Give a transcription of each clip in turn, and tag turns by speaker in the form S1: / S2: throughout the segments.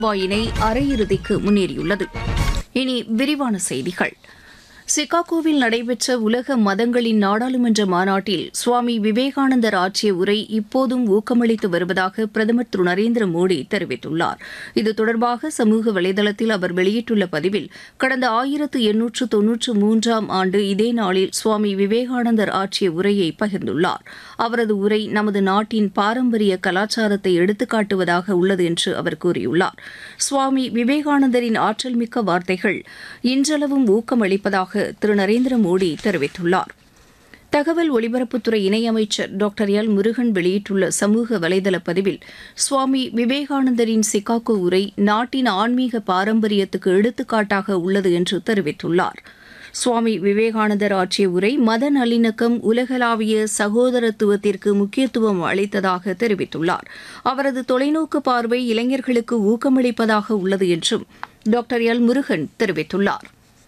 S1: வாயினை அரையிறுதிக்கு முன்னேறியுள்ளது இனி விரிவான செய்திகள் சிகாகோவில் நடைபெற்ற உலக மதங்களின் நாடாளுமன்ற மாநாட்டில் சுவாமி விவேகானந்தர் ஆற்றிய உரை இப்போதும் ஊக்கமளித்து வருவதாக பிரதமர் திரு நரேந்திர மோடி தெரிவித்துள்ளார் இது தொடர்பாக சமூக வலைதளத்தில் அவர் வெளியிட்டுள்ள பதிவில் கடந்த ஆயிரத்து எண்ணூற்று தொன்னூற்று மூன்றாம் ஆண்டு இதே நாளில் சுவாமி விவேகானந்தர் ஆற்றிய உரையை பகிர்ந்துள்ளார் அவரது உரை நமது நாட்டின் பாரம்பரிய கலாச்சாரத்தை எடுத்துக்காட்டுவதாக உள்ளது என்று அவர் கூறியுள்ளார் சுவாமி விவேகானந்தரின் ஆற்றல் மிக்க வார்த்தைகள் இன்றளவும் ஊக்கமளிப்பதாக திரு நரேந்திர மோடி தெரிவித்துள்ளார் தகவல் ஒலிபரப்புத்துறை இணையமைச்சர் டாக்டர் எல் முருகன் வெளியிட்டுள்ள சமூக வலைதள பதிவில் சுவாமி விவேகானந்தரின் சிகாகோ உரை நாட்டின் ஆன்மீக பாரம்பரியத்துக்கு எடுத்துக்காட்டாக உள்ளது என்று தெரிவித்துள்ளார் சுவாமி விவேகானந்தர் ஆற்றிய உரை மத நல்லிணக்கம் உலகளாவிய சகோதரத்துவத்திற்கு முக்கியத்துவம் அளித்ததாக தெரிவித்துள்ளார் அவரது தொலைநோக்கு பார்வை இளைஞர்களுக்கு ஊக்கமளிப்பதாக உள்ளது என்றும் டாக்டர் எல் முருகன் தெரிவித்துள்ளார்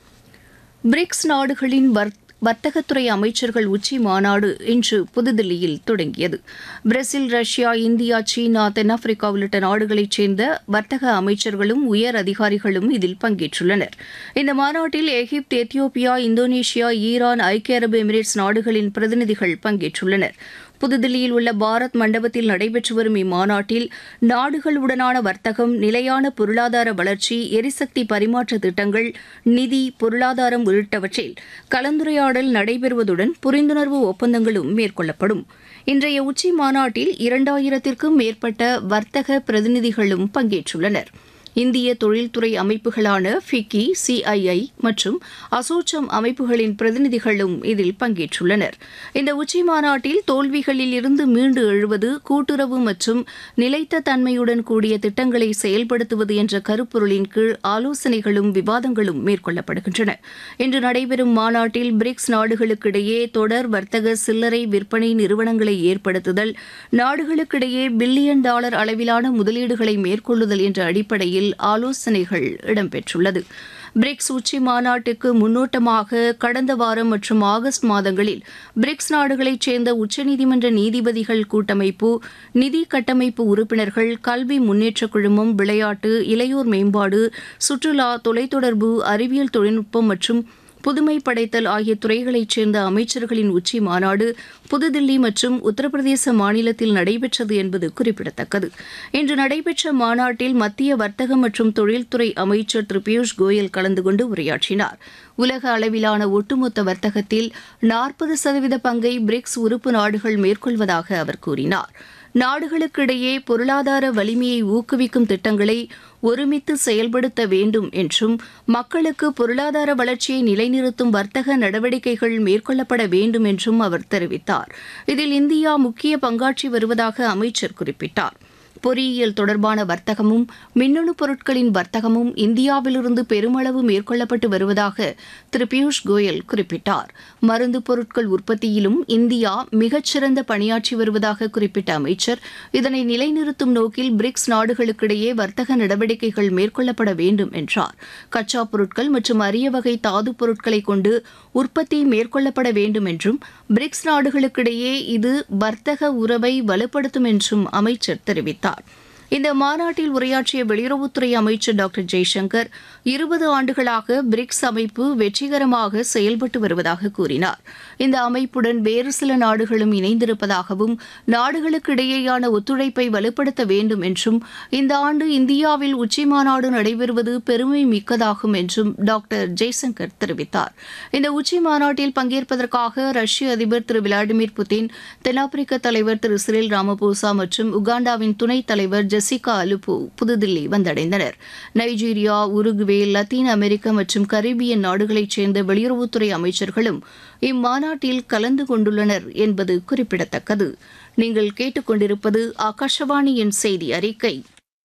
S1: பிரிக்ஸ் நாடுகளின் வர் வர்த்தகத்துறை அமைச்சர்கள் உச்சி மாநாடு இன்று புதுதில்லியில் தொடங்கியது பிரேசில் ரஷ்யா இந்தியா சீனா தென்னாப்பிரிக்கா உள்ளிட்ட நாடுகளைச் சேர்ந்த வர்த்தக அமைச்சர்களும் உயர் அதிகாரிகளும் இதில் பங்கேற்றுள்ளனர் இந்த மாநாட்டில் எகிப்து எத்தியோப்பியா இந்தோனேஷியா ஈரான் ஐக்கிய அரபு எமிரேட்ஸ் நாடுகளின் பிரதிநிதிகள் பங்கேற்றுள்ளனர் புதுதில்லியில் உள்ள பாரத் மண்டபத்தில் நடைபெற்று வரும் இம்மாநாட்டில் நாடுகளுடனான வர்த்தகம் நிலையான பொருளாதார வளர்ச்சி எரிசக்தி பரிமாற்ற திட்டங்கள் நிதி பொருளாதாரம் உள்ளிட்டவற்றில் கலந்துரையாடல் நடைபெறுவதுடன் புரிந்துணர்வு ஒப்பந்தங்களும் மேற்கொள்ளப்படும் இன்றைய உச்சி மாநாட்டில் இரண்டாயிரத்திற்கும் மேற்பட்ட வர்த்தக பிரதிநிதிகளும் பங்கேற்றுள்ளனா் இந்திய தொழில்துறை அமைப்புகளான ஃபிக்கி சிஐஐ மற்றும் அசோச்சம் அமைப்புகளின் பிரதிநிதிகளும் இதில் பங்கேற்றுள்ளனர் இந்த உச்சி மாநாட்டில் தோல்விகளில் இருந்து மீண்டு எழுவது கூட்டுறவு மற்றும் நிலைத்த தன்மையுடன் கூடிய திட்டங்களை செயல்படுத்துவது என்ற கருப்பொருளின் கீழ் ஆலோசனைகளும் விவாதங்களும் மேற்கொள்ளப்படுகின்றன இன்று நடைபெறும் மாநாட்டில் பிரிக்ஸ் நாடுகளுக்கிடையே தொடர் வர்த்தக சில்லறை விற்பனை நிறுவனங்களை ஏற்படுத்துதல் நாடுகளுக்கிடையே பில்லியன் டாலர் அளவிலான முதலீடுகளை மேற்கொள்ளுதல் என்ற அடிப்படையில் அடிப்படையில் ஆலோசனைகள் இடம்பெற்றுள்ளது பிரிக்ஸ் உச்சி மாநாட்டுக்கு முன்னோட்டமாக கடந்த வாரம் மற்றும் ஆகஸ்ட் மாதங்களில் பிரிக்ஸ் நாடுகளைச் சேர்ந்த உச்சநீதிமன்ற நீதிபதிகள் கூட்டமைப்பு நிதி கட்டமைப்பு உறுப்பினர்கள் கல்வி முன்னேற்றக் குழுமம் விளையாட்டு இளையோர் மேம்பாடு சுற்றுலா தொலைத்தொடர்பு அறிவியல் தொழில்நுட்பம் மற்றும் புதுமை படைத்தல் ஆகிய துறைகளைச் சேர்ந்த அமைச்சர்களின் உச்சி மாநாடு புதுதில்லி மற்றும் உத்தரப்பிரதேச மாநிலத்தில் நடைபெற்றது என்பது குறிப்பிடத்தக்கது இன்று நடைபெற்ற மாநாட்டில் மத்திய வர்த்தக மற்றும் தொழில்துறை அமைச்சர் திரு பியூஷ் கோயல் கலந்து கொண்டு உரையாற்றினார் உலக அளவிலான ஒட்டுமொத்த வர்த்தகத்தில் நாற்பது சதவீத பங்கை பிரிக்ஸ் உறுப்பு நாடுகள் மேற்கொள்வதாக அவர் கூறினார் நாடுகளுக்கிடையே பொருளாதார வலிமையை ஊக்குவிக்கும் திட்டங்களை ஒருமித்து செயல்படுத்த வேண்டும் என்றும் மக்களுக்கு பொருளாதார வளர்ச்சியை நிலைநிறுத்தும் வர்த்தக நடவடிக்கைகள் மேற்கொள்ளப்பட வேண்டும் என்றும் அவர் தெரிவித்தார் இதில் இந்தியா முக்கிய பங்காற்றி வருவதாக அமைச்சர் குறிப்பிட்டார் பொறியியல் தொடர்பான வர்த்தகமும் மின்னணு பொருட்களின் வர்த்தகமும் இந்தியாவிலிருந்து பெருமளவு மேற்கொள்ளப்பட்டு வருவதாக திரு பியூஷ் கோயல் குறிப்பிட்டார் மருந்து பொருட்கள் உற்பத்தியிலும் இந்தியா மிகச்சிறந்த பணியாற்றி வருவதாக குறிப்பிட்ட அமைச்சர் இதனை நிலைநிறுத்தும் நோக்கில் பிரிக்ஸ் நாடுகளுக்கிடையே வர்த்தக நடவடிக்கைகள் மேற்கொள்ளப்பட வேண்டும் என்றார் கச்சா பொருட்கள் மற்றும் அரிய வகை தாது பொருட்களை கொண்டு உற்பத்தி மேற்கொள்ளப்பட வேண்டும் என்றும் பிரிக்ஸ் நாடுகளுக்கிடையே இது வர்த்தக உறவை வலுப்படுத்தும் என்றும் அமைச்சர் தெரிவித்தார் இந்த மாநாட்டில் உரையாற்றிய வெளியுறவுத்துறை அமைச்சர் டாக்டர் ஜெய்சங்கர் இருபது ஆண்டுகளாக பிரிக்ஸ் அமைப்பு வெற்றிகரமாக செயல்பட்டு வருவதாக கூறினார் இந்த அமைப்புடன் வேறு சில நாடுகளும் இணைந்திருப்பதாகவும் நாடுகளுக்கு இடையேயான ஒத்துழைப்பை வலுப்படுத்த வேண்டும் என்றும் இந்த ஆண்டு இந்தியாவில் உச்சி மாநாடு நடைபெறுவது பெருமை மிக்கதாகும் என்றும் டாக்டர் ஜெய்சங்கர் தெரிவித்தார் இந்த உச்சி மாநாட்டில் பங்கேற்பதற்காக ரஷ்ய அதிபர் திரு விளாடிமிர் புட்டின் தென்னாப்பிரிக்க தலைவர் திரு சிறில் ராமபோசா மற்றும் உகாண்டாவின் துணைத் தலைவர் ஜெசிகா அலுப்பு புதுதில்லி வந்தடைந்தனர் நைஜீரியா உருகுவே லத்தீன் அமெரிக்க மற்றும் கரீபியன் நாடுகளைச் சேர்ந்த வெளியுறவுத்துறை அமைச்சர்களும் இம்மாநாட்டில் கலந்து கொண்டுள்ளனர் என்பது குறிப்பிடத்தக்கது நீங்கள் கேட்டுக்கொண்டிருப்பது ஆகாஷவாணியின் செய்தி அறிக்கை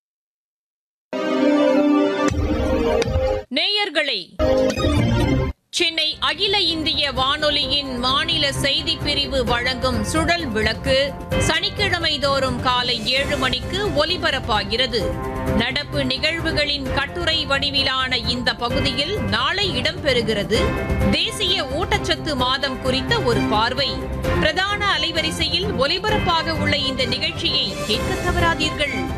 S2: நேயர்களே சென்னை அகில இந்திய வானொலியின் மாநில செய்தி பிரிவு வழங்கும் சுழல் விளக்கு சனிக்கிழமை தோறும் காலை ஏழு மணிக்கு ஒலிபரப்பாகிறது நடப்பு நிகழ்வுகளின் கட்டுரை வடிவிலான இந்த பகுதியில் நாளை இடம்பெறுகிறது தேசிய ஊட்டச்சத்து மாதம் குறித்த ஒரு பார்வை பிரதான அலைவரிசையில் ஒலிபரப்பாக உள்ள இந்த நிகழ்ச்சியை கேட்க தவறாதீர்கள்